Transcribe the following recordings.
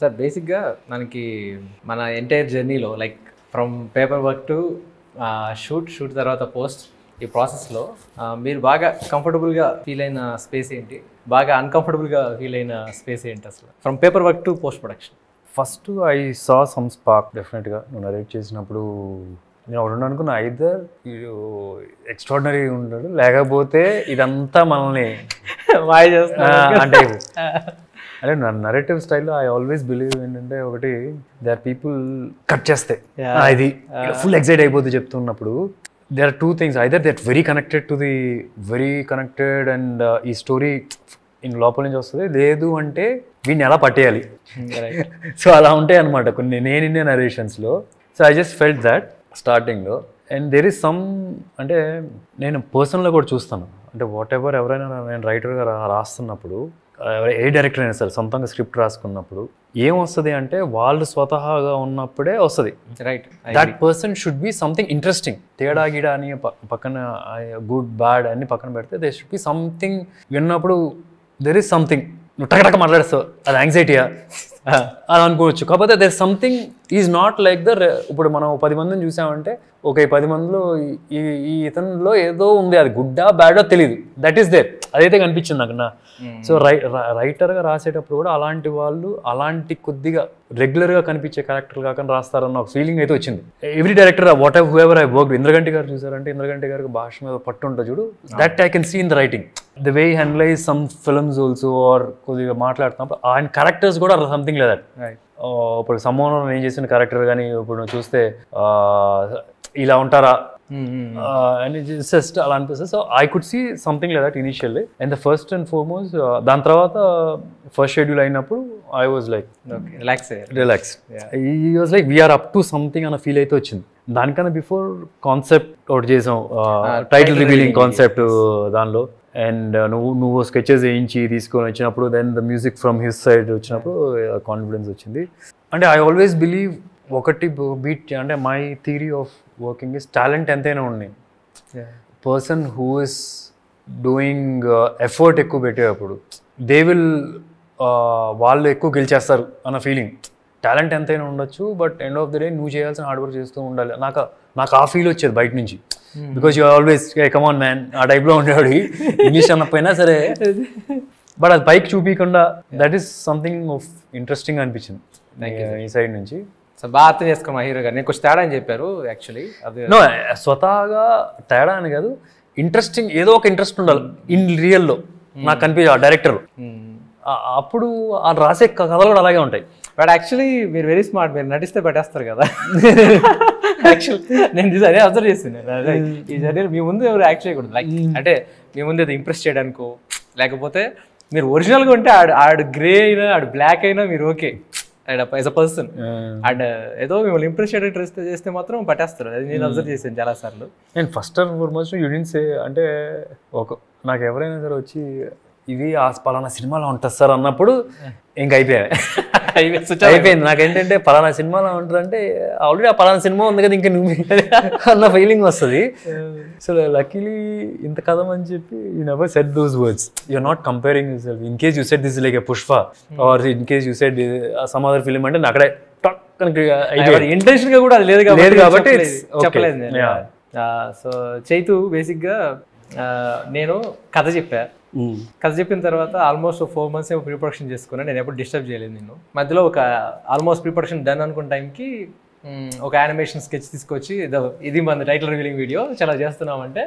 Sir బేసిక్గా మనకి మన ఎంటైర్ జర్నీలో like from paper work to shoot shoot తర్వాత పోస్ట్ ఈ ప్రాసెస్లో మీరు బాగా కంఫర్టబుల్గా ఫీల్ అయిన స్పేస్ ఏంటి బాగా అన్కంఫర్టబుల్గా ఫీల్ అయిన స్పేస్ ఏంటి అసలు from paper work to post production first I saw some spark డెఫినెట్గా నువ్వు నరేట్ చేసినప్పుడు నేను ఒకటి అనుకున్నా ఐదర్ ఎక్స్ట్రాడినరీ ఉంటాడు లేకపోతే ఇదంతా మనల్ని బాగా ఆ, చేస్తున్నారు అంటే అంటే నా నరేటివ్ స్టైల్లో ఐ ఆల్వేస్ బిలీవ్ ఏంటంటే ఒకటి దే ఆర్ పీపుల్ కట్ చేస్తే Yeah. ఆ, ఇది ఫుల్ ఎక్సైట్ అయిపోతే చెప్తున్నప్పుడు they are two things either that very connected to the very connected and ఈ స్టోరీ ఇన్ లోపల నుంచి వస్తుంది లేదు అంటే వీడిని ఎలా పట్టేయాలి రైట్ సో అలా ఉంటాయి అనమాట కొన్ని నేను ఇన్నే నరేషన్స్లో so I just felt that స్టార్టింగ్లో అండ్ దెర్ ఇస్ సమ్ అంటే నేను పర్సనల్గా కూడా చూస్తాను అంటే వాట్ ఎవర్ ఎవరైనా నేను రైటర్గా రాస్తున్నప్పుడు ఎవరై- ఏ డైరెక్టర్ అయినా సరే సొంతంగా స్క్రిప్ట్ రాసుకున్నప్పుడు ఏం వస్తుంది అంటే వాళ్ళు స్వతహాగా ఉన్నప్పుడే వస్తుంది right that person should be something interesting తేడా గిడ అని ప- పక్కన గుడ్ బ్యాడ్ అన్ని పక్కన పెడితే దే షుడ్ బి సంథింగ్ విన్నప్పుడు దెర్ ఇస్ సంథింగ్ నువ్వు టకటక మాట్లాడేస్తావు అది యాంగ్జైటీయా అది అనుకోవచ్చు కాకపోతే there something is not like the ఇప్పుడు మనం ఓ పది మందిని చూసామంటే ఒక ఈ పది మందిలో ఈ- ఈ ఈ ఇతనిలో ఏదో ఉంది అది గుడ్డా బ్యాడో తెలియదు దట్ ఈస్ దేర్ అదైతే కనిపించింది నాకు నా సో రై రైటర్గా రాసేటప్పుడు కూడా అలాంటి వాళ్ళు అలాంటి కొద్దిగా రెగ్యులర్గా కనిపించే క్యారెక్టర్ కాకుండా రాస్తారన్న ఒక ఫీలింగ్ అయితే వచ్చింది every director whatever whoever I work Indraganti garu చూసారంటే ఇంద్రగంటి గారికి భాష మీద పట్టు ఉంటుంది చూడు that I can see in the writing the way handles some films also are కొద్దిగా మాట్లాడుతున్నప్పుడు ఆయన క్యారెక్టర్స్ కూడా సంథింగ్ లేదా రైట్ ఇప్పుడు సమ్మోహన్ నేను చేసిన క్యారెక్టర్ కానీ ఇప్పుడు నువ్వు చూస్తే ఆ, ఇలా ఉంటారా అని జస్ట్ అలా అనిపిస్తుంది so I could see something like that initially and the first and foremost దాని తర్వాత ఫస్ట్ షెడ్యూల్ అయినప్పుడు I was like okay relax అయ్యారు రిలాక్స్ ఈ was like we're up to something అన్న ఫీల్ అయితే వచ్చింది దానికన్నా బిఫోర్ కాన్సెప్ట్ ఒకటి చేసాం టైటిల్ రివీలింగ్ కాన్సెప్ట్ దానిలో అండ్ నువ్వు నువ్వు స్కెచెస్ వేయించి తీసుకొని వచ్చినప్పుడు then the music from his side వచ్చినప్పుడు కాన్ఫిడెన్స్ వచ్చింది అంటే ఐ ఆల్వేస్ బిలీవ్ ఒకటి బీట్ అంటే my theory of working is talent ఎంతైనా ఉన్నాయి person who is doing effort ఎక్కువ పెట్టేటప్పుడు దే విల్ వాళ్ళు ఎక్కువ గెలిచేస్తారు అన్న ఫీలింగ్ టాలెంట్ ఎంతైనా ఉండొచ్చు but end of the day నువ్వు చేయాల్సిన హార్డ్ వర్క్ చేస్తూ ఉండాలి నాకు నాకు ఆ ఫీల్ వచ్చేది బయట నుంచి because you always come on man ఆ టైప్లో ఉండేవాడు ఇంగ్లీష్ అన్నపోయినా సరే బట్ అది పైకి చూపించకుండా that is something of interesting అనిపించింది ఈ సైడ్ నుంచి సో బాగా అర్థం చేసుకో మా హీరో గారు నేను కొంచెం తేడా అని చెప్పారు యాక్చువల్లీ అది నో స్వతహాగా తేడా అని కాదు ఇంట్రెస్టింగ్ ఏదో ఒక ఇంట్రెస్ట్ ఉండాలి ఇన్ రియల్లో నాకు కనిపించే ఆ డైరెక్టర్ అప్పుడు ఆ రాసే కథలు కూడా అలాగే ఉంటాయి బట్ యాక్చువల్లీ మీరు వెరీ స్మార్ట్ మీరు నటిస్తే పెట్టేస్తారు కదా యాక్చువల్లీ నేను ఇది అదే అబ్జర్వ్ చేస్తున్నాను అదే ఈ జర్నీ మీ ముందు ఎవరు యాక్ట్ చేయకూడదు లైక్ అంటే మీ ముందు ఏదో ఇంప్రెస్ చేయడానికో లేకపోతే మీరు ఒరిజినల్గా ఉంటే ఆడు ఆడు గ్రే అయినా ఆడు బ్లాక్ అయినా మీరు okay as a person and ఏదో మిమ్మల్ని ఇంప్రెస్ చేయడానికి ట్రై చేస్తే మాత్రం పట్టేస్తారు అది నేను అబ్జర్వ్ చేశాను చాలా సార్లు నేను ఫస్ట్ అండ్ ఫార్మోస్ట్ యూనిట్స్ అంటే ఒక నాకు ఎవరైనా సరే వచ్చి ఇది ఆ పలానా సినిమాలో ఉంటుంది సార్ అన్నప్పుడు ఇంక అయిపోయాయి అయిపోయింది నాకేంటంటే పలానా సినిమాలో ఉంటారంటే ఆల్రెడీ ఆ పలానా సినిమా ఉంది కదా ఇంకా నువ్వు అన్న ఫీలింగ్ వస్తుంది సో లక్కీలీ ఇంత కథం అని చెప్పి you never set those words you're not comparing you self in case you set this like a Pushpa or in case you set some other film అంటే నాకు అక్కడే టక్ అయిపోయింది ఇంటెన్షన్ గా కూడా అది లేదు కాబట్టి లేదు కాబట్టి చెప్పలేదు. it's okay. చెప్పలేదు నేను Yeah. సో చైతు బేసిక్గా నేను కథ చెప్పా కథ చెప్పిన తర్వాత ఆల్మోస్ట్ ఫోర్ మంత్స్ ఏమో ప్రీ ప్రొడక్షన్ చేసుకున్నా నేను ఎప్పుడు డిస్టర్బ్ చేయలేదు నేను మధ్యలో ఒక ఆల్మోస్ట్ ప్రీ ప్రొడక్షన్ డన్ అనుకున్న టైంకి మ్, ఒక యానిమేషన్ స్కెచ్ తీసుకొచ్చి ఇదో ఇది మన టైటిల్ రివీలింగ్ వీడియో చాలా చేస్తున్నామంటే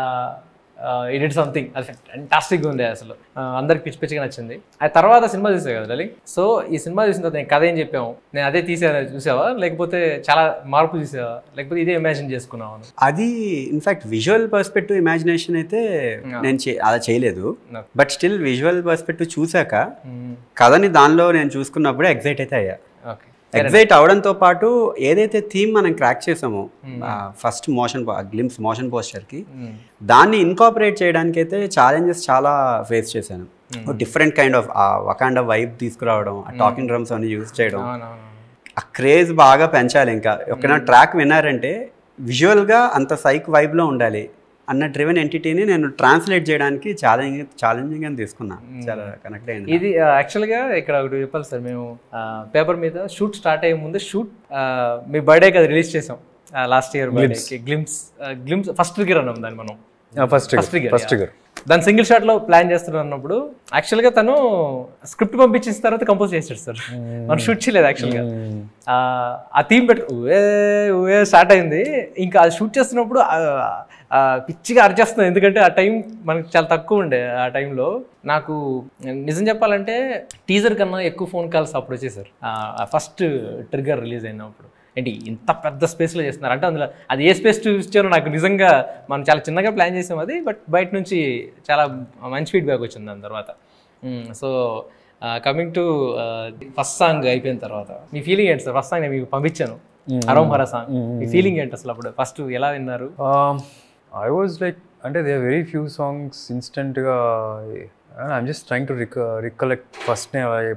ఇడిట్ సంథింగ్ అది ఫెంటాస్టిక్ ఉంది అసలు ఆ, అందరికి పిచ్చి పిచ్చిగా నచ్చింది ఆ తర్వాత సినిమా చూసా కదా లలి సో ఈ సినిమా చూసిన తర్వాత నేను కథ ఏం చెప్పాము నేను అదే తీసాను చూసావా లేకపోతే చాలా మార్పు చూసావా లేకపోతే ఇదే ఇమాజిన్ చేసుకున్నావా అది ఇన్ఫాక్ట్ విజువల్ పర్స్పెక్టివ్ ఇమాజినేషన్ అయితే నేను చే- అలా చేయలేదు No. But still visual perspective చూసాక కథని దానిలో నేను చూసుకున్నప్పుడే ఎగ్జైట్ అయితే అయ్యా ఓకే ఎగ్జైట్ అవడంతో పాటు ఏదైతే థీమ్ మనం క్రాక్ చేసామో ఫస్ట్ మోషన్ గ్లిమ్స్ మోషన్ పోస్టర్కి దాన్ని ఇన్కాపరేట్ చేయడానికి అయితే ఛాలెంజెస్ చాలా ఫేస్ చేశాను డిఫరెంట్ కైండ్ ఆఫ్ ఆ వకాండ వైబ్ తీసుకురావడం ఆ టాకింగ్ డ్రమ్స్ అన్ని యూజ్ చేయడం అవునవును ఆ క్రేజ్ బాగా పెంచాలి ఇంకా ఒక ట్రాక్ విన్నారంటే విజువల్గా అంత సైక్ వైబ్లో ఉండాలి అన్న డ్రివెన్ ఎంటిటీని నేను ట్రాన్స్లేట్ చేయడానికి ఛాలెంజింగ్ ఛాలెంజింగ్ అని తీసుకున్నా చాలా కనెక్ట్ అయింది ఇది యాక్చువల్గా ఇక్కడ ఒకటి చెప్పాలి సార్ మేము పేపర్ మీద షూట్ స్టార్ట్ అయ్యే ముందు షూట్ మీ బర్త్డేకి అది రిలీజ్ చేసాం లాస్ట్ ఇయర్ బర్త్డేకి గ్లిమ్స్ గ్లిమ్స్ ఫస్ట్ ట్రిగర్ అన్నాం దాన్ని మనం first first trigger first trigger దాని సింగిల్ షాట్ లో ప్లాన్ చేస్తున్నప్పుడు యాక్చువల్ గా తను స్క్రిప్ట్ పంపించిన తర్వాత కంపోజ్ చేసాడు సార్ మనం షూట్ చేయలేదు యాక్చువల్ గా ఆ, ఆ థీమ్ పెట్టు ఊవే ఊవే స్టార్ట్ అయింది ఇంకా అది షూట్ చేస్తున్నప్పుడు ఆ, ఆ, పిచ్చిగా అరిచేస్తుంది ఎందుకంటే ఆ టైం మనకి చాలా తక్కువ ఉండే ఆ టైంలో నాకు నిజం చెప్పాలంటే టీజర్ కన్నా ఎక్కువ ఫోన్ కాల్స్ అప్పుడు వచ్చేసారు ఫస్ట్ ట్రిగర్ రిలీజ్ అయినప్పుడు ఏంటి ఇంత పెద్ద స్పేస్లో చేస్తున్నారు అంటే అందులో అది ఏ స్పేస్ చూపించారో నాకు నిజంగా మనం చాలా చిన్నగా ప్లాన్ చేసాం అది బట్ బయట నుంచి చాలా మంచి ఫీడ్బ్యాక్ వచ్చింది దాని తర్వాత so coming to first song అయిపోయిన తర్వాత మీ ఫీలింగ్ ఏంటి సార్ ఫస్ట్ సాంగ్ నేను మీకు పంపించాను అరోమ్ హరా సాంగ్ మీ ఫీలింగ్ ఏంటి అసలు అప్పుడు ఫస్ట్ ఎలా విన్నారు ఐ వాజ్ లైక్ అంటే దే వెరీ ఫ్యూ సాంగ్స్ ఇన్స్టెంట్గా ఐఎమ్ జస్ట్ ట్రైంగ్ టు రిక రికలెక్ట్ ఫస్ట్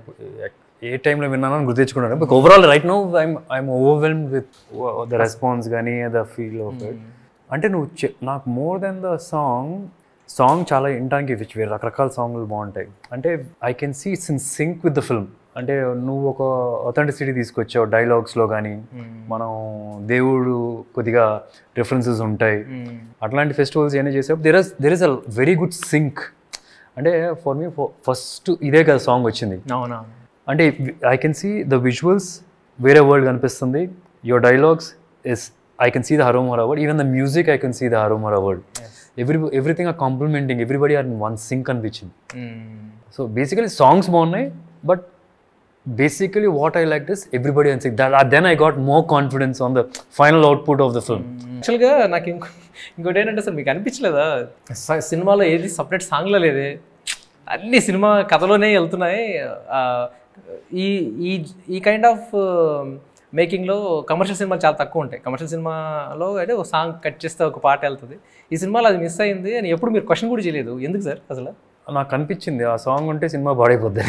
ఏ టైంలో విన్నానో అని గుర్తు తెచ్చుకున్నాను but overall right no I'm I'm overwhelm with the response కానీ ద ఫీల్ ఆఫ్ ఇట్ అంటే నువ్వు చె- నాకు more than the song song చాలా వినడానికి విచ్ వేరే రకరకాల సాంగ్లు బాగుంటాయి అంటే I can see it's in sync with the film అంటే నువ్వు ఒక అథెంటిసిటీ తీసుకొచ్చావు డైలాగ్స్లో కానీ మనం దేవుడు కొద్దిగా రిఫరెన్సెస్ ఉంటాయి అట్లాంటి ఫెస్టివల్స్ ఏమైనా చేసావు there is there is a very good sync అంటే ఫర్ మీ ఫస్ట్ ఇదే కదా సాంగ్ వచ్చింది అవునా అంటే I can see the visuals వేరే వరల్డ్ కనిపిస్తుంది your dialogues is I can see the Harom Hara word even the music I can see the Harom Hara word every everything are complementing everybody are in one sync అనిపించింది so basically songs బాగున్నాయి but basically what I like this everybody and sync that then I got more confidence on the final output of the film యాక్చువల్గా నాకు ఇంకో ఇంకోటి ఏంటంటే sir మీకు అనిపించలేదా స- సినిమాలో ఏది సపరేట్ సాంగ్లో లేదే అన్ని సినిమా కథలోనే వెళ్తున్నాయి ఆ, ఈ ఈ ఈ కైండ్ ఆఫ్ మేకింగ్లో కమర్షియల్ సినిమాలు చాలా తక్కువ ఉంటాయి కమర్షియల్ సినిమాలో అంటే ఒక సాంగ్ కట్ చేస్తే ఒక పాట వెళ్తుంది ఈ సినిమాలో అది మిస్ అయింది అని ఎప్పుడు మీరు క్వశ్చన్ కూడా చేయలేదు ఎందుకు సార్ అసలు నాకు అనిపించింది ఆ సాంగ్ ఉంటే సినిమా పాడైపోద్ది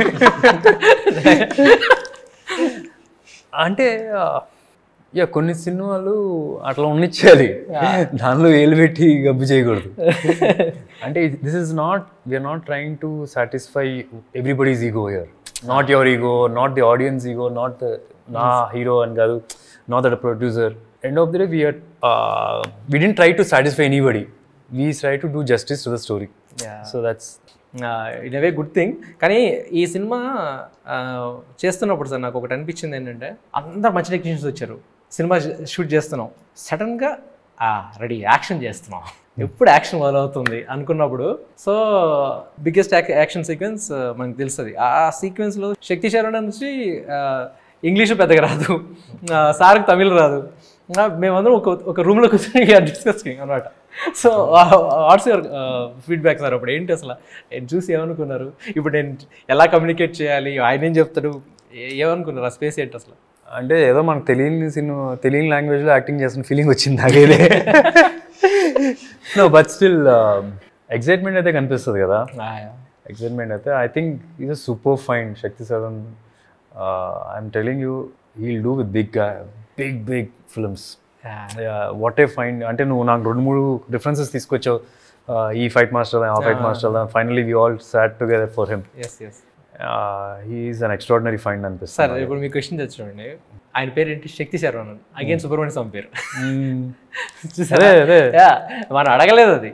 అంటే యా కొన్ని సినిమాలు అట్లా ఉన్నిచ్చేయాలి దానిలో ఏలు పెట్టి గబ్బు చేయకూడదు అంటే this is not we're not trying to satisfy everybody's ego year not your ego not the audience ego నాట్ నా హీరో అని కాదు not that producer end of the day we're we don't try to satisfy anybody we try to do justice to the story so that's it away good thing కానీ ఈ cinema ఆ, చేస్తున్నప్పుడు sir నాకు ఒకటి అనిపించింది ఏంటంటే అందరు మంచి టెక్నీషియన్స్ వచ్చారు సినిమా షూట్ చేస్తున్నాం సడన్గా రెడీ యాక్షన్ చేస్తున్నాం ఎప్పుడు యాక్షన్ మొదలవుతుంది అనుకున్నప్పుడు సో బిగ్గెస్ట్ యాక్షన్ సీక్వెన్స్ మనకు తెలుస్తుంది ఆ సీక్వెన్స్లో శక్తి శరణ నుంచి ఇంగ్లీషు పెద్దగా రాదు ఆ, సార్కి తమిళ్ రాదు ఆ, మేమందరం ఒక ఒక రూమ్లో కూర్చొని డిస్కసింగ్ అనమాట so what's your feedback sir అప్పుడు ఏంటి అసలు నేను చూసి ఏమనుకున్నారు ఇప్పుడు నేను ఎలా కమ్యూనికేట్ చేయాలి ఆయన ఏం చెప్తాడు ఏ- ఏమనుకున్నారు ఆ స్పేస్ ఏంటి అసలు అంటే ఏదో మనకు తెలియని సినిమా తెలియని లాంగ్వేజ్లో యాక్టింగ్ చేస్తున్న ఫీలింగ్ వచ్చింది నాకైతే నో బట్ స్టిల్ ఎక్సైట్మెంట్ అయితే కనిపిస్తుంది కదా ఎక్సైట్మెంట్ అయితే I think is a super fine శక్తి సదన్ I'm telling you he'll do with big big big films what a fine అంటే నువ్వు నాకు రెండు మూడు డిఫరెన్సెస్ తీసుకొచ్చావు Uh, ఈ ఫైట్ మాస్టర్ ఆ fight master finally we all sat together for him yes yes he is an extraordinary find అనిపిస్తుంది sir ఇప్పుడు మీ క్వశ్చన్ తెచ్చుకోండి ఆయన పేరు ఏంటి శక్తి శర్వణన్ అగైన్ సుబ్రహ్మణ్య స్వామి పేరు అదే అదే Yeah, మనం అడగలేదు అది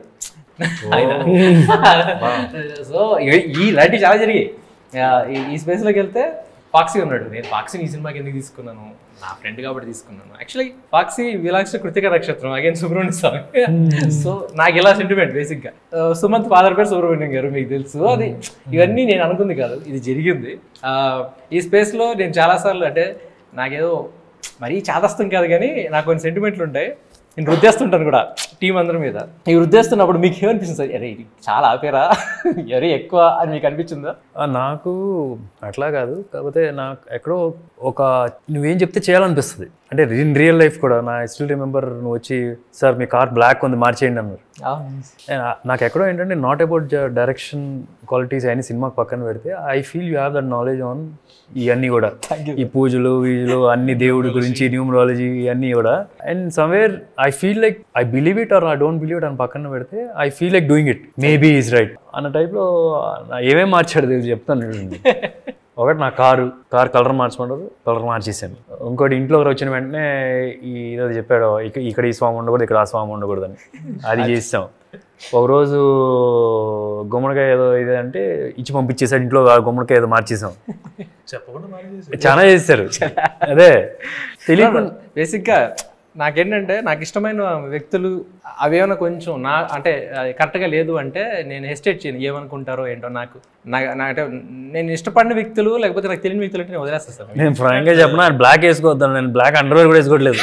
సో ఈ ఇలాంటివి చాలా జరిగాయి Yeah, ఈ- ఈ స్పేస్లోకి వెళ్తే ఫాక్సీ ఉన్నాడు నేను ఫాక్సీని ఈ సినిమాకి ఎందుకు తీసుకున్నాను నా ఫ్రెండ్ కాబట్టి తీసుకున్నాను యాక్చువల్లీ ఫాక్సీ విలాక్ష కృతిక నక్షత్రం అగైన్ సుబ్రహ్మణ్య స్వామి సో నాకు ఇలా సెంటిమెంట్ బేసిక్గా సుమంత్ ఫాదర్ పేరు సుబ్రహ్మణ్యం గారు మీకు తెలుసు అది ఇవన్నీ నేను అనుకుంది కాదు ఇది జరిగింది ఆ, ఈ స్పేస్లో నేను చాలాసార్లు అంటే నాకేదో మరీ చాదస్తం కాదు కానీ నాకు కొన్ని సెంటిమెంట్లు ఉంటాయి నేను రుద్దేస్తుంటాను కూడా టీం అందరి మీద ఈ రుద్దేస్తున్నప్పుడు మీకు ఏమనిపిస్తుంది సార్ అరే ఇది చాలా ఆపేరా అరే ఎక్కువ అని మీకు అనిపించిందా ఆ, నాకు అట్లా కాదు కాకపోతే నాకు ఎక్కడో ఒక నువ్వేం చెప్తే చేయాలనిపిస్తుంది అంటే ఇన్ రియల్ లైఫ్ కూడా నా స్టిల్ రిమెంబర్ నువ్వు వచ్చి సార్ మీ కార్ బ్లాక్ ఉంది మార్చేయండి అన్నారు And, ఆ, నాకు ఎక్కడో ఏంటంటే నాట్ అబౌట్ డైరెక్షన్ క్వాలిటీస్ అని సినిమాకి పక్కన పెడితే I feel you have that knowledge on ఇవన్నీ కూడా ఈ పూజలు వీజులు అన్ని దేవుడి గురించి న్యూమరాలజీ ఇవన్నీ కూడా and somewhere I feel like I believe it or I don't believe అని పక్కన పెడితే I feel like doing it maybe is right అన్న టైప్లో ఏమేం మార్చాడు తెలియదు చెప్తాను చూడండి ఒకటి నా కారు కార్ కలర్ మార్చమంటారు కలర్ మార్చేసాను ఇంకోటి ఇంట్లో వచ్చిన వెంటనే ఈ ఏదో చెప్పాడు ఇక- ఇక్కడ ఈ స్వామి ఉండకూడదు ఇక్కడ ఆ స్వామి ఉండకూడదు అని అది చేసాం ఒకరోజు గుమ్మడికాయ ఏదో ఇది అంటే ఇచ్చి పంపించేసాడు ఇంట్లో ఆ గుమ్మడికాయ ఏదో మార్చేసాం చాలా చేశారు అదే తెలియకుండా బేసిక్గా నాకేంటంటే నాకు ఇష్టమైన వ్యక్తులు అవేమైనా కొంచెం నా అంటే అది కరెక్ట్గా లేదు అంటే నేను హెస్టేట్ చేయను ఏమనుకుంటారో ఏంటో నాకు నా నా- అంటే నేను ఇష్టపడిన వ్యక్తులు లేకపోతే నాకు తెలియని వ్యక్తులు అంటే నేను వదిలేస్తాను సార్ నేను ఫ్రాంక్గా చెప్పిన బ్లాక్ వేసుకోవద్దాను నేను బ్లాక్ అండర్వేర్ కూడా వేసుకోవట్లేదు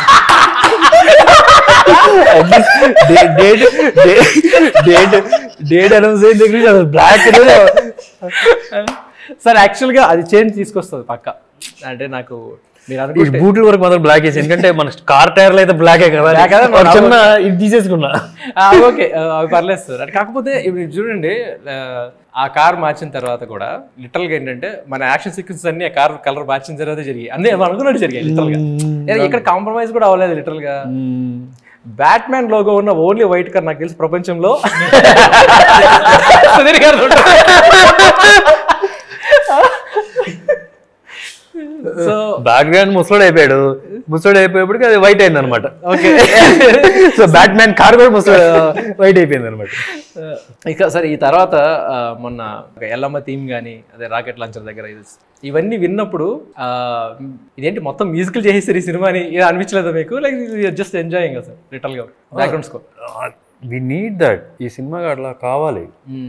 డేట్ డేట్ డేట్ అనౌన్స్ అయిన దగ్గర నుంచి అసలు బ్లాక్ సార్ యాక్చువల్గా అది చేంజ్ తీసుకొస్తుంది పక్క అంటే నాకు మీరు ఈ అనుకుంటే బూట్ల వరకు మాత్రం బ్లాక్ వేసి ఎందుకంటే మన కార్ టైర్లు అయితే బ్లాకే కదా Black కదా, ఒక చిన్న ఇది తీసేసుకున్నా ఆ, ఓకే ఆ, అవి పర్లేదు సార్ అంటే కాకపోతే ఇప్పుడు చూడండి ఆ, ఆ కార్ మార్చిన తర్వాత కూడా లిటరల్ గా ఏంటంటే మన యాక్షన్ సీక్వెన్స్ అన్ని ఆ కార్ కలర్ మార్చిన తర్వాత జరిగాయి అన్నీ మనం అనుకున్నట్టు జరిగాయి లిటరల్ గా ఏ, ఇక్కడ కాంప్రమైజ్ కూడా అవ్వలేదు లిటరల్ గా బ్యాట్ మ్యాన్ లోగో ఉన్న ఓన్లీ వైట్ కార్ నాకు తెలిసి ప్రపంచంలో సుధీర్ గారు ఉంటారు. సో బ్యాక్గ్రౌండ్ ముసలోడు అయిపోయాడు ముసలోడు అయిపోయేప్పటికి అది వైట్ అయింది అనమాట okay so Batman car కూడా ముసలోడు వైట్ అయిపోయింది అనమాట ఇక సరే ఈ తర్వాత ఆ, మొన్న ఒక ఎల్లమ్మ థీమ్ కానీ అదే రాకెట్ లాంచర్ దగ్గర ఇది ఇవన్నీ విన్నప్పుడు ఆ, ఇదేంటి మొత్తం మ్యూజికల్ చేసేసారు ఈ సినిమాని ఇది అనిపించలేదా మీకు like just enjoying sir literal గా background score we need that ఈ సినిమాకి అట్లా కావాలి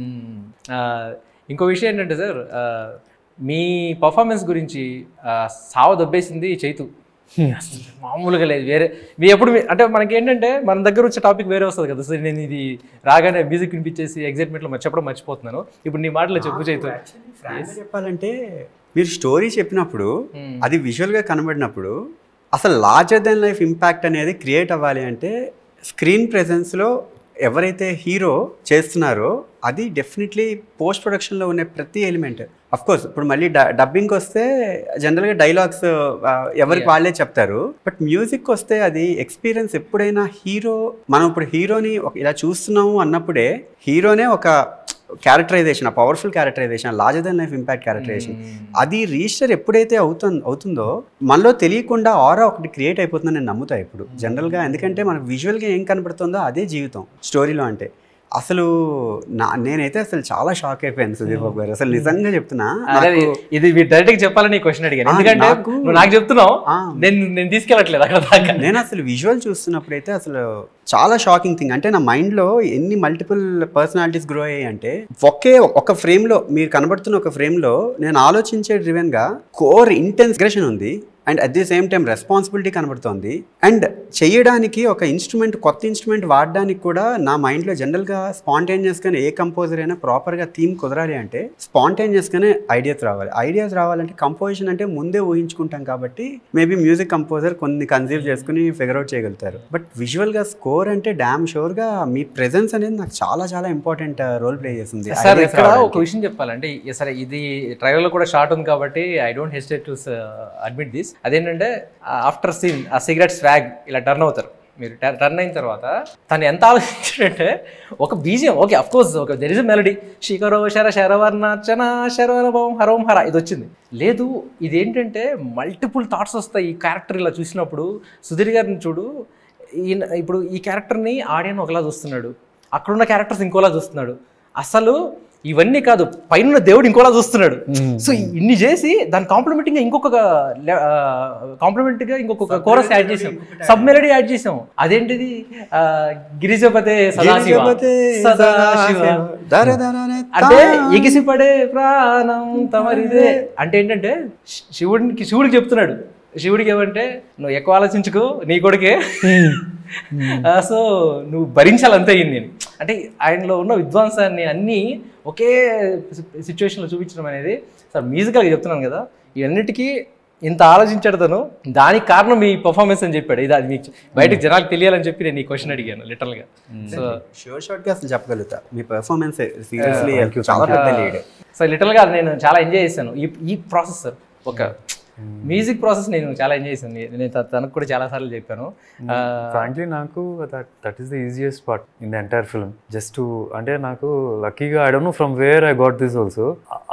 ఇంకో విషయం ఏంటంటే సార్ ఆ, మీ పర్ఫార్మెన్స్ గురించి ఆ, సావ దొబ్బేసింది చైతు అసలు మామూలుగా లేదు వేరే మీ ఎప్పుడు మీ- అంటే మనకి ఏంటంటే మన దగ్గర వచ్చే టాపిక్ వేరే వస్తుంది కదా సార్ నేను ఇది రాగానే మ్యూజిక్ వినిపించేసి ఎగ్జైట్మెంట్లో మరి చెప్పడం మర్చిపోతున్నాను ఇప్పుడు నీ మాటలో చెప్పు చైతు ఫ్రాంక్గా చెప్పాలంటే మీరు స్టోరీ చెప్పినప్పుడు అది విజువల్గా కనబడినప్పుడు అసలు లార్జర్ దెన్ లైఫ్ ఇంపాక్ట్ అనేది క్రియేట్ అవ్వాలి అంటే స్క్రీన్ ప్రెజెన్స్లో ఎవరైతే హీరో చేస్తున్నారో అది డెఫినెట్లీ పోస్ట్ ప్రొడక్షన్లో ఉన్న ప్రతి ఎలిమెంట్ అఫ్ కోర్స్ ఇప్పుడు మళ్ళీ డబ్బింగ్కి వస్తే జనరల్గా డైలాగ్స్ ఎవరికి వాళ్ళే చెప్తారు బట్ మ్యూజిక్ వస్తే అది ఎక్స్పీరియన్స్ ఎప్పుడైనా హీరో మనం ఇప్పుడు హీరోని ఒక- ఇలా చూస్తున్నాము అన్నప్పుడే హీరోనే ఒక క్యారెక్టరైజేషన్ ఆ powerful characterization larger than life impact characterization అది రిజిస్టర్ ఎప్పుడైతే అవుతుంది అవుతుందో మనలో తెలియకుండా ఆరా ఒకటి క్రియేట్ అయిపోతుందని నేను నమ్ముతా ఇప్పుడు జనరల్గా ఎందుకంటే మనకు విజువల్గా ఏం కనపడుతుందో అదే జీవితం స్టోరీలో అంటే అసలు నా నేనైతే అసలు చాలా షాక్ అయిపోయాను సుధీర్ బాబు గారు అసలు నిజంగా చెప్తున్నా అదే నాకు- ఇది మీరు డైరెక్ట్ గా చెప్పాలని క్వశ్చన్ అడిగాను ఆ, ఎందుకంటే నాకు- నువ్వు నాకు చెప్తున్నావు ఆ. నేను నేను తీసుకెళ్ళట్లేదు అక్కడ దాకా నేను అసలు విజువల్ చూస్తున్నప్పుడు అయితే అసలు చాలా షాకింగ్ థింగ్ అంటే నా మైండ్లో ఎన్ని మల్టిపుల్ పర్సనాలిటీస్ గ్రో అయ్యాయి అంటే ఒకే ఒక ఫ్రేమ్లో మీరు కనబడుతున్న ఒక ఫ్రేమ్లో నేను ఆలోచించే డ్రివెన్గా కోర్ ఇంటెన్స్గ్రేషన్ ఉంది and at the same time responsibility కనబడుతోంది అండ్ చేయడానికి ఒక ఇన్స్ట్రుమెంట్ కొత్త ఇన్స్ట్రుమెంట్ వాడడానికి కూడా నా మైండ్లో జనరల్గా స్పాంటేనియస్గానే ఏ కంపోజర్ అయినా ప్రాపర్గా థీమ్ కుదరాలి అంటే స్పాంటేనియస్గానే ఐడియాస్ రావాలి ఐడియాస్ రావాలంటే కంపోజిషన్ అంటే ముందే ఊహించుకుంటాం కాబట్టి మేబీ మ్యూజిక్ కంపోజర్ కొన్ని కన్సీవ్ చేసుకుని ఫిగర్ అవుట్ చేయగలుగుతారు బట్ విజువల్గా స్కోర్ అంటే డామ్ షోర్గా మీ ప్రెజెన్స్ అనేది నాకు చాలా చాలా ఇంపార్టెంట్ రోల్ ప్లే చేస్తుంది సార్ Ideas ఇక్కడ రావడానికి. ఒక విషయం చెప్పాలంటే ఈ- సరే ఇది ట్రైలర్ లో కూడా షార్ట్ ఉంది కాబట్టి I don't hesitate to admit this అదేంటంటే ఆఫ్టర్ సీన్ ఆ సిగరెట్ స్వాగ్ ఇలా టర్న్ అవుతారు మీరు టర్న్ అయిన తర్వాత తను ఎంత ఆలోచించాడంటే ఒక బీజియం ఓకే అఫ్ కోర్స్ ఒక దెర్ ఇస్ మెలడీ శిఖరో శర శరవర్ణార్చన శరవరభవం హరోం హర ఇది వచ్చింది లేదు ఇదేంటంటే మల్టిపుల్ థాట్స్ వస్తాయి ఈ క్యారెక్టర్ ఇలా చూసినప్పుడు సుధీర్ గారిని చూడు ఈయన ఇప్పుడు ఈ క్యారెక్టర్ని ఆడియన్ ఒకలా చూస్తున్నాడు అక్కడున్న క్యారెక్టర్స్ ఇంకోలా చూస్తున్నాడు అసలు ఇవన్నీ కాదు పైన దేవుడు ఇంకోలా చూస్తున్నాడు సో ఇన్ని చేసి దాని కాంప్లిమెంటింగ్ గా ఇంకొక కాంప్లిమెంట్ గా ఇంకొక కోరస్ యాడ్ చేసాం సబ్ మెలడీ యాడ్ చేసాం అదేంటిది ఆ, గిరిజపతే సదాశివ గిరిజపతే సదాశివ దర దరనే అంటే ఎగిసిపడే ప్రాణం తమరిదే అంటే ఏంటంటే శి- శివుడికి శివుడికి చెప్తున్నాడు శివుడికి ఏమంటే నువ్వు ఎక్కువ ఆలోచించుకో నీ కొడుకే ఆ, సో నువ్వు భరించాలంతే అయింది నేను అంటే ఆయనలో ఉన్న విద్వాంసాన్ని అన్నీ ఒకే సిచ్యువేషన్లో చూపించడం అనేది సార్ మ్యూజికల్గా చెప్తున్నాను కదా ఇవన్నిటికీ ఇంత ఆలోచించాడు తను దానికి కారణం మీ పర్ఫార్మెన్స్ అని చెప్పాడు ఇది అది మీకు బయటకు జనాలకు తెలియాలని చెప్పి నేను ఈ క్వశ్చన్ అడిగాను లిటరల్గా సో షోర్ షార్ట్ గా అసలు చెప్పగలుగుతా మీ పెర్ఫార్మెన్స్ సీరియస్లీ చాలా పెద్ద లీడ్ సో లిటరల్గా నేను చాలా ఎంజాయ్ చేశాను ఈ ఈ ప్రాసెస్ సార్ ఒక మ్యూజిక్ ప్రాసెస్ నేను చాలా ఎంజాయ్ చేశాను నే- నేను త- తనకు కూడా చాలా సార్లు చెప్పాను ఆ, ఫ్రాంక్లీ నాకు that that is the easiest part in the entire film just అంటే నాకు లక్కీగా I don't know from where I got this also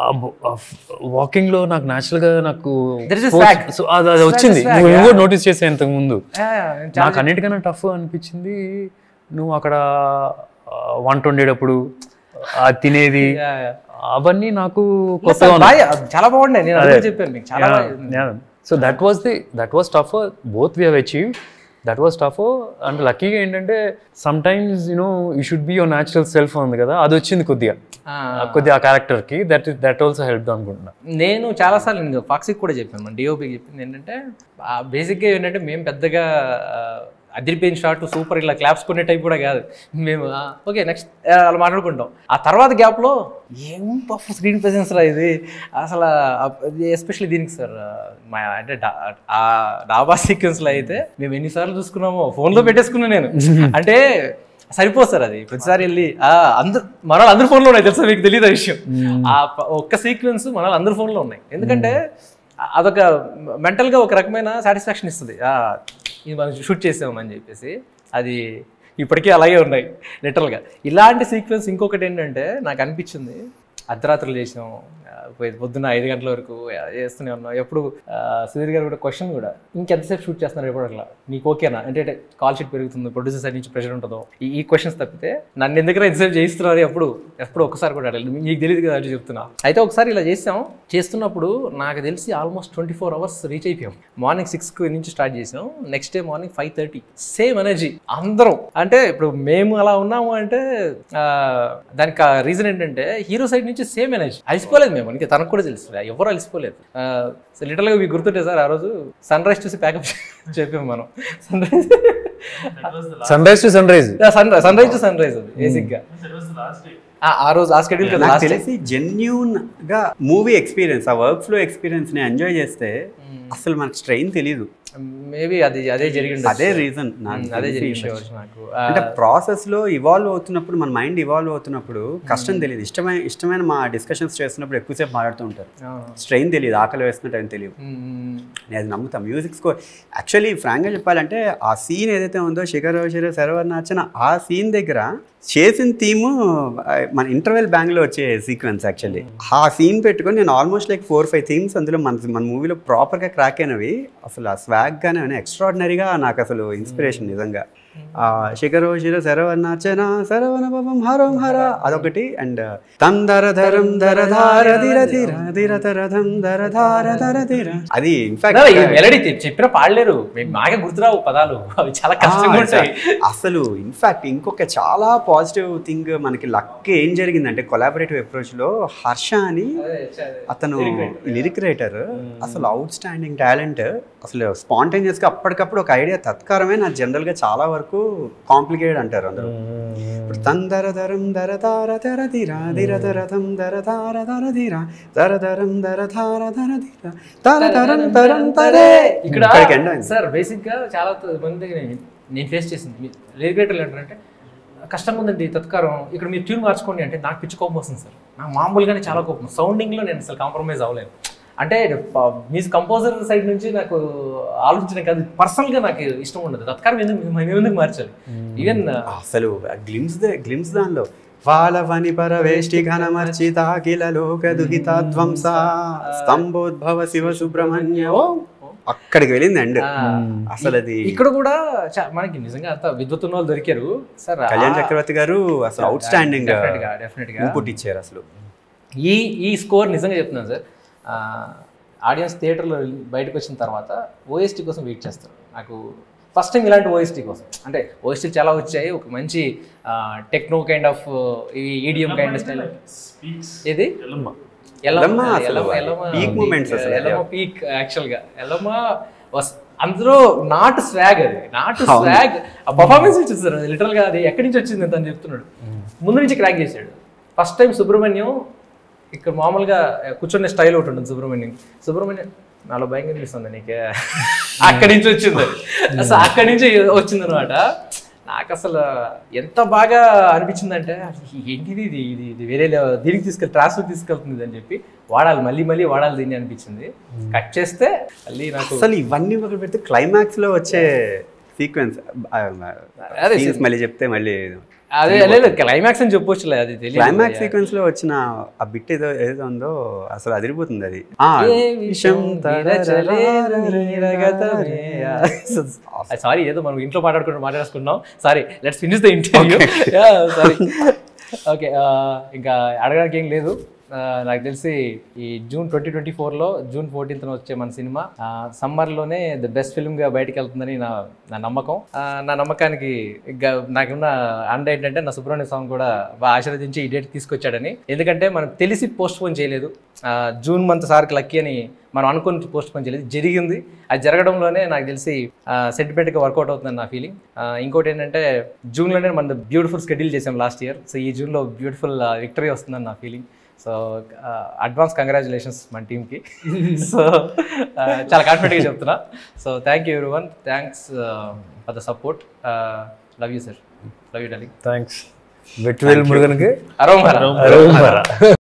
walking లో నాకు న్యాచురల్ గా నాకు There is a swag. So అది అది వచ్చింది swag, నువ్వు కూడా నోటీస్ చేసే ఇంతకు ముందు ఆ, నేను చాలా- నాకు అన్నిటికన్నా టఫ్ అనిపించింది నువ్వు అక్కడ ఆ, వంట వండేటప్పుడు ఆ తినేది Yeah, yeah. అవన్నీ నాకు లేదు కొత్తగా సార్, ఉన్నాయి బాగా- చాలా బాగుండే నేను అదే చెప్పాను మీకు చాలా బాగా- so that was the that was tough both we have achieve that was tough and లక్కీగా ఏంటంటే sometimes you know you should be your natural self ఉంది కదా అది వచ్చింది కొద్దిగా ఆ, కొద్దిగా ఆ క్యారెక్టర్కి దట్ దట్ ఆల్సో హెల్ప్ అనుకుంటున్నా నేను చాలాసార్లు నేను ఫాక్సీకి కూడా చెప్పాను మన డిఓపికి చెప్పింది ఏంటంటే బేసిక్గా ఏంటంటే మేము పెద్దగా ఆ, అదిరిపోయిన షాట్ సూపర్ ఇలా క్లాప్స్ కొనే టైప్ కూడా కాదు మేము ఓకే నెక్స్ట్ అలా మాట్లాడుకుంటాం ఆ తర్వాత గ్యాప్లో ఏం పఫ్ స్క్రీన్ ప్రెసెన్స్ రా ఇది అసలు ఎస్పెషల్లీ దీనికి సార్ మా అంటే డా- ఆ డాబా సీక్వెన్స్లో అయితే మేము ఎన్నిసార్లు చూసుకున్నామో ఫోన్లో పెట్టేసుకున్నా నేను అంటే సరిపోదు సార్ అది ప్రతిసారి వెళ్ళి ఆ, అందరు మన వాళ్ళు అందరి ఫోన్లో ఉన్నాయి తెలుసా మీకు తెలియదు ఆ విషయం ఆ ప- ఒక్క సీక్వెన్స్ మన వాళ్ళు అందరి ఫోన్లో ఉన్నాయి ఎందుకంటే అ- అదొక మెంటల్గా ఒక రకమైన సాటిస్ఫాక్షన్ ఇస్తుంది ఆ, ఇది మనం షూట్ చేసామని చెప్పేసి అది ఇప్పటికీ అలాగే ఉన్నాయి లిటరల్గా ఇలాంటి సీక్వెన్స్ ఇంకొకటి ఏంటంటే నాకు అనిపించింది అర్ధరాత్రులు చేసాం ఆ, పోయి పొద్దున్న ఐదు గంటల వరకు ఆ, చేస్తూనే ఉన్నాం ఎప్పుడు ఆ, సుధీర్ గారు కూడా క్వశ్చన్ కూడా ఇంకెంతసేపు షూట్ చేస్తున్నారు ఎప్పుడు అట్లా నీకు ఓకేనా అంటే కాల్ షీట్ పెరుగుతుంది ప్రొడ్యూసర్ సైడ్ నుంచి ప్రెషర్ ఉంటుందో ఈ ఈ క్వశ్చన్స్ తప్పితే నన్ను ఎందుకు ఎంతసేపు చేయిస్తున్నారు ఎప్పుడు ఎప్పుడు ఒకసారి కూడా అడగలేదు మీకు తెలియదు కదా అంటే చెప్తున్నా అయితే ఒకసారి ఇలా చేసాం చేస్తున్నప్పుడు నాకు తెలిసి almost twenty four hours reach అయిపోయాం మార్నింగ్ సిక్స్కి నుంచి స్టార్ట్ చేసాం next day morning five thirty same energy అందరం అంటే ఇప్పుడు మేము అలా ఉన్నాము అంటే ఆ, దానికి రీజన్ ఏంటంటే హీరో సైడ్ నుంచి సేమ్ ఎనర్జీ అలసిపోలేదు మేము ఇంకా తనకు కూడా తెలుసు ఎవరు అలసిపోలేదు లిటర్గా మీకు గుర్తుంటే సార్ ఆ రోజు సన్ రైజ్ చూసి ప్యాకప్ చెప్పాము మనం sunrise sunrise to sunrise sun sunrise to sunrise అది బేసిక్గా ఆ రోజు ఆ స్కెడ్యూల్ కదా నాకు లాస్ట్ తెలిసి జెన్యున్ గా మూవీ ఎక్స్పీరియన్స్ ఆ వర్క్ ఫ్లో ఎక్స్పీరియన్స్ ని ఎంజాయ్ చేస్తే అసలు మనకు స్ట్రెయిన్ తెలియదు మేబీ అది అదే జరిగింది అదే రీజన్ అదే జరిగింది నాకు ఆ, అంటే ప్రాసెస్ లో ఇవాల్వ్ అవుతున్నప్పుడు మన మైండ్ ఇవాల్వ్ అవుతున్నప్పుడు కష్టం తెలియదు ఇష్టమైన ఇష్టమైన మా డిస్కషన్స్ చేస్తున్నప్పుడు ఎక్కువసేపు మాట్లాడుతూ ఉంటారు అవును. స్ట్రెయిన్ తెలియదు ఆకలి వేస్తున్న టైం తెలియదు మ్మ్. నేను అది నమ్ముతా మ్యూజిక్ స్కోర్ యాక్చువల్లీ ఫ్రాంక్గా చెప్పాలంటే ఆ సీన్ ఏదైతే ఉందో శిఖర్ శిఖర్ సర్వర్ నచ్చిన ఆ సీన్ దగ్గర చేసిన థీము మన ఇంటర్వెల్ బ్యాంగ్లో వచ్చే సీక్వెన్స్ యాక్చువల్లీ ఆ సీన్ పెట్టుకొని నేను almost like four five themes అందులో మన మన మూవీలో ప్రాపర్గా క్రాక్ అయినవి అసలు ఆ స్వాగ్ గానే ఎక్స్ట్రాడినరీగా నాకు అసలు ఇన్స్పిరేషన్ నిజంగా ఆ శిఖరో శిర శరవణ నచన శరవణ పవం హరం హర అదొకటి అండ్ తం దర ధరం దర ధార ధిర ధిర ధిర తర ధం దర ధార ధర ధిర అది నా, ఇన్ఫాక్ట్ ఈ మెలడీ చెప్పిన పాడలేరు మీకు బాగా గుర్తురావు పదాలు అవి చాలా కష్టంగా ఉంటాయి అసలు ఇన్ఫాక్ట్ ఇంకొక చాలా పాజిటివ్ థింగ్ మనకి లక్ ఏం జరిగిందంటే కొలాబరేటివ్ అప్రోచ్ లో హర్ష అని అతను లిరిక్ రైటర్ అసలు అవుట్ స్టాండింగ్ టాలెంట్ అసలు స్పాంటేనియస్ గా అప్పటికప్పుడు ఒక ఐడియా తత్కారమే నాకు జనరల్ గా చాలా వరకు కాంప్లికేటెడ్ అంటారు అందరూ ఇప్పుడు తందర దరం దర తార దర ధిర ధిర దర ధం దర తార దర ధిర దర దరం దర ధార దర ధిర తర తరం తరం తరే ఇక్కడ ఇక్కడికి end అయింది. సార్ బేసిక్ గా చాలా త- మంది దగ్గర నేను- నేను ఫేస్ చేసింది లిరిగ్రేటర్లు ఏంటంటే కష్టంగా ఉందండి తత్కారం ఇక్కడ మీరు ట్యూన్ మార్చుకోండి అంటే నాకు పిచ్చి కోపం వస్తుంది సార్ నాకు మామూలుగానే చాలా కోపం సౌండింగ్ లో నేను అసలు కాంప్రమైజ్ అవ్వలేను అంటే మ్యూజిక్ కంపోజర్ సైడ్ నుంచి నాకు ఆలోచించడం కాదు పర్సనల్ గా నాకు ఇష్టం ఉండదు తత్కారం ఎందుకు మేము ఎందుకు మార్చాలి ఈవెన్ అసలు గ్లిమ్స్ గ్లిమ్స్ దానిలో వాలవని పరవేష్టి ఘనమర్చిత అఖిల లోక దుహిత ధ్వంస స్తంభోద్భవ శివ సుబ్రహ్మణ్య ఓం. అక్కడికి వెళ్ళింది అండ్ అసలు అది ఇక్కడ కూడా చా- మనకి నిజంగా అంత విద్వత్తున్న వాళ్ళు దొరికారు సార్ కళ్యాణ్ చక్రవర్తి గారు అసలు అవుట్ స్టాండింగ్ డెఫినెట్ గా డెఫినెట్ గా ఇన్పుట్ ఇచ్చారు అసలు ఈ ఈ స్కోర్ నిజంగా చెప్తున్నాను సార్ ఆడియన్స్ థియేటర్లో బయటకు వచ్చిన తర్వాత ఓఎస్టీ కోసం వెయిట్ చేస్తారు నాకు ఫస్ట్ టైం ఇలాంటి ఓఎస్టీ కోసం అంటే ఓఎస్టీ చాలా వచ్చాయి ఒక మంచి techno kind of idiom kind style ఇది ఎల్లమ్మ అసలు peak moments అసలు అది. పీక్ యాక్చువల్గా ఎల్లమ్మ వస్ అందులో నాట్ స్వాగ్ అది నాట్ స్వాగ్ ఆ పర్ఫార్మెన్స్ ఇచ్చింది సార్ లిటరల్ గా అది ఎక్కడి నుంచి వచ్చింది అని చెప్తున్నాడు ముందు నుంచి క్రాక్ చేశాడు ఫస్ట్ టైం సుబ్రహ్మణ్యం ఇక్కడ మామూలుగా కూర్చునే స్టైల్ ఒకటి ఉంటుంది సుబ్రహ్మణ్యం సుబ్రహ్మణ్యం నాలో భయం కనిపిస్తుంది నీకే అక్కడి నుంచి వచ్చింది అసలు అక్కడి నుంచి వచ్చింది అనమాట నాకు అసలు ఎంత బాగా అనిపించిందంటే ఏంటిది ఇది ఇది ఇది వేరే లెవ- దీనికి తీసుకెళ్ళి ట్రాన్స్ఫర్ తీసుకెళ్తుంది అని చెప్పి వాడాలి మళ్ళీ మళ్ళీ వాడాలి దీన్ని అనిపించింది కట్ చేస్తే మళ్ళీ నాకు అసలు ఇవన్నీ ఒకటి పెడితే క్లైమాక్స్ లో వచ్చే సీక్వెన్స్ అదే మళ్ళీ చెప్తే మళ్ళీ అదే లేదు క్లైమాక్స్ అని చెప్పొచ్చులే అది తెలియదు క్లైమాక్స్ సీక్వెన్స్ లో వచ్చిన ఆ బిట్ ఏదో ఏదో ఉందో అసలు అదిరిపోతుంది అది ఆ, విషం సారీ ఏదో మనం ఇంట్లో మాట్లాడుకుంటూ మాట్లాడుకున్నాం sorry let's finish the interview sorry okay ఇంకా అడగడానికి ఏం లేదు ఆ, నాకు తెలిసి ఈ జూన్ ట్వంటీ ట్వంటీ ఫోర్లో జూన్ ఫోర్టీన్త్న వచ్చే మన సినిమా సమ్మర్లోనే ద బెస్ట్ ఫిల్మ్గా బయటకు వెళ్తుందని నా నా నమ్మకం ఆ, నా నమ్మకానికి ఇంకా నాకున్న అండ ఏంటంటే నా సుబ్రహ్మణ్య స్వామి కూడా బాగా ఆశీర్వదించి ఈ డేట్ తీసుకొచ్చాడని ఎందుకంటే మనం తెలిసి పోస్ట్ పోన్ చేయలేదు ఆ, జూన్ మంత్ సార్కి లక్కీ అని మనం అనుకుని పోస్ట్ పోన్ చేయలేదు జరిగింది అది జరగడంలోనే నాకు తెలిసి సెంటిమెంట్గా వర్కౌట్ అవుతుందని నా ఫీలింగ్ ఇంకోటి ఏంటంటే జూన్లోనే మన బ్యూటిఫుల్ స్కెడ్యూల్ చేసాం లాస్ట్ ఇయర్ సో ఈ జూన్లో బ్యూటిఫుల్ విక్టరీ వస్తుందని నా ఫీలింగ్ సో అడ్వాన్స్ కంగ్రాచులేషన్స్ మన టీమ్కి సో చాలా కాన్ఫిడెంట్గా చెప్తున్నా so thank you everyone thanks for the support love you sir love you darling thanks Vetrivel మురుగన్కి అరోమరా అరోమరా